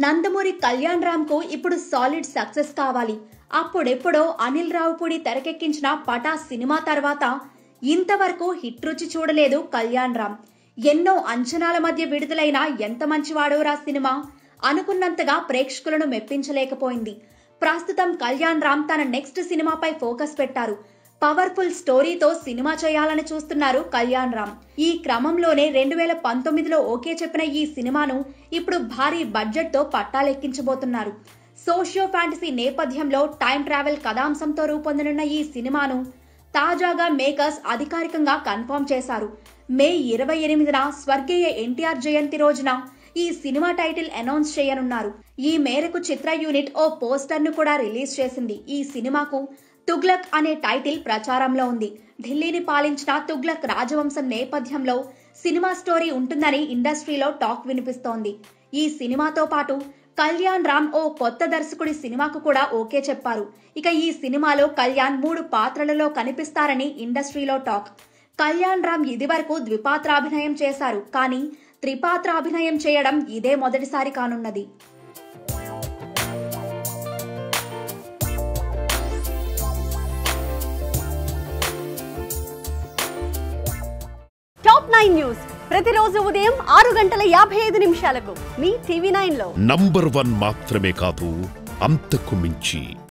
నందమూరి కళ్యాణ్ రామ్ కు ఇప్పుడు solid success కావాలి అప్పుడెప్పుడో అనిల్ రావుపూడి తెరకెక్కించిన పటా సినిమా తర్వాత ఇంతవరకు హిట్ రుచి చూడలేదు కళ్యాణ్ రామ్ ఎన్నో అంచనాల మధ్య విడుదలైన ఎంత మంచివాడోరా సినిమా అనుకున్నంతగా ప్రేక్షకులను మెప్పించలేకపోయింది ప్రస్తుతం కళ్యాణ్ రామ్ తన నెక్స్ట్ సినిమాపై ఫోకస్ పెట్టారు పవర్ఫుల్ స్టోరీతో సినిమా చేయాలని చూస్తున్నారు కళ్యాణ్ రామ్ ఈ క్రమంలోనే రెండు వేల పంతొమ్మిదిలో ఓకే చెప్పిన ఈ సినిమాను ఇప్పుడు భారీ బడ్జెట్ తో పట్టాలెక్కించబోతున్నారు సోషియో ఫ్యాంటసీ నేపథ్యంలో టైం ట్రావెల్ కథాంశంతో రూపొందనున్న ఈ సినిమాను తాజాగా మేకర్స్ అధికారికంగా కన్ఫర్మ్ చేశారు మే ఇరవై ఎనిమిదిన స్వర్గీయ ఎన్టీఆర్ జయంతి రోజున ఈ సినిమా టైటిల్ అనౌన్స్ చేయనున్నారు ఈ మేరకు చిత్ర యూనిట్ ఓ పోస్టర్ ను కూడా రిలీజ్ చేసింది ఈ సినిమాకు తుగ్లక్ అనే టైటిల్ ప్రచారంలో ఉంది ఢిల్లీని పాలించిన తుగ్లక్ రాజవంశం నేపథ్యంలో సినిమా స్టోరీ ఉంటుందని ఇండస్ట్రీలో టాక్ వినిపిస్తోంది ఈ సినిమాతో పాటు కళ్యాణ్ రామ్ ఓ కొత్త దర్శకుడి సినిమాకు కూడా ఓకే చెప్పారు ఇక ఈ సినిమాలో కళ్యాణ్ మూడు పాత్రలలో కనిపిస్తారని ఇండస్ట్రీలో టాక్ కళ్యాణ్ రామ్ ఇదివరకు ద్విపాత్రాభినయం చేశారు కానీ త్రిపాత్రాభినయం చేయడం ఇదే మొదటిసారి కానున్నది టాప్ నైన్ న్యూస్ ప్రతిరోజు ఉదయం ఆరు గంటల యాభై ఐదు నిమిషాలకు మీ టీవీ నైన్ లో నంబర్ వన్ మాత్రమే కాదు అంతకు మించి